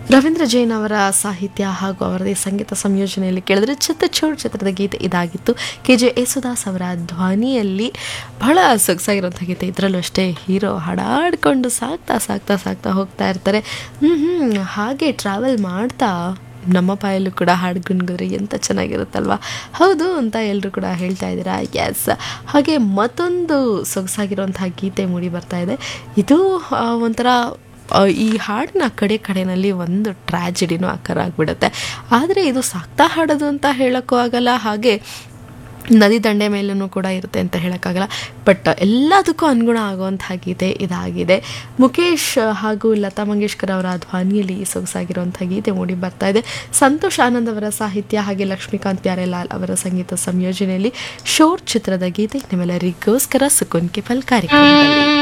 ರವೀಂದ್ರ ಜೈನ್ ಅವರ ಸಾಹಿತ್ಯ ಹಾಗೂ ಅವರದೇ ಸಂಗೀತ ಸಂಯೋಜನೆಯಲ್ಲಿ ಕೇಳಿದ್ರೆ ಚಿತ್ತಚೂಡ್ ಚಿತ್ರದ ಗೀತೆ ಇದಾಗಿತ್ತು ಕೆ ಜೆ ಯೇಸುದಾಸ್ ಅವರ ಧ್ವನಿಯಲ್ಲಿ ಬಹಳ ಸೊಗಸಾಗಿರುವಂಥ ಗೀತೆ ಇದರಲ್ಲೂ ಅಷ್ಟೇ ಹೀರೋ ಹಾಡಾಡ್ಕೊಂಡು ಸಾಕ್ತಾ ಸಾಕ್ತಾ ಸಾಕ್ತಾ ಹೋಗ್ತಾ ಇರ್ತಾರೆ ಹ್ಞೂ ಹ್ಞೂ ಹಾಗೆ ಟ್ರಾವೆಲ್ ಮಾಡ್ತಾ ನಮ್ಮ ಬಾಯಲ್ಲೂ ಕೂಡ ಹಾಡು ಗುನ್ಗುದ್ರೆ ಎಂತ ಚೆನ್ನಾಗಿರುತ್ತಲ್ವಾ ಹೌದು ಅಂತ ಎಲ್ಲರೂ ಕೂಡ ಹೇಳ್ತಾ ಇದ್ದೀರಾ ಎಸ್ ಹಾಗೆ ಮತ್ತೊಂದು ಸೊಗಸಾಗಿರುವಂತಹ ಗೀತೆ ಮೂಡಿ ಬರ್ತಾ ಇದೆ ಇದು ಆ, ಒಂಥರ ಆ, ಈ ಹಾಡಿನ ಕಡೆ ಕಡೆನಲ್ಲಿ ಒಂದು ಟ್ರ್ಯಾಜಿಡಿನೂ ಆಕಾರ ಆಗಿಬಿಡುತ್ತೆ ಆದರೆ ಇದು ಸಾಕ್ತಾ ಹಾಡೋದು ಅಂತ ಹೇಳೋಕ್ಕೂ ಆಗಲ್ಲ ಹಾಗೆ ನದಿ ದಂಡೆ ಮೇಲೂ ಕೂಡ ಇರುತ್ತೆ ಅಂತ ಹೇಳೋಕ್ಕಾಗಲ್ಲ ಬಟ್ ಎಲ್ಲದಕ್ಕೂ ಅನುಗುಣ ಆಗುವಂಥ ಗೀತೆ ಇದಾಗಿದೆ ಮುಖೇಶ್ ಹಾಗೂ ಲತಾ ಮಂಗೇಶ್ಕರ್ ಅವರ ಧ್ವನಿಯಲ್ಲಿ ಸೊಗಸಾಗಿರುವಂಥ ಗೀತೆ ಮೂಡಿ ಬರ್ತಾ ಇದೆ ಸಂತೋಷ್ ಆನಂದ್ ಅವರ ಸಾಹಿತ್ಯ ಹಾಗೆ ಲಕ್ಷ್ಮೀಕಾಂತ್ ಪ್ಯಾರೆಲಾಲ್ ಅವರ ಸಂಗೀತ ಸಂಯೋಜನೆಯಲ್ಲಿ ಶೋರ್ ಚಿತ್ರದ ಗೀತೆ ನಿಮ್ಮೆಲ್ಲರಿಗೋಸ್ಕರ ಸುಕುನ್ ಕೆ ಫಲ್ ಕಾರ್ಯಕ್ರಮದಲ್ಲಿ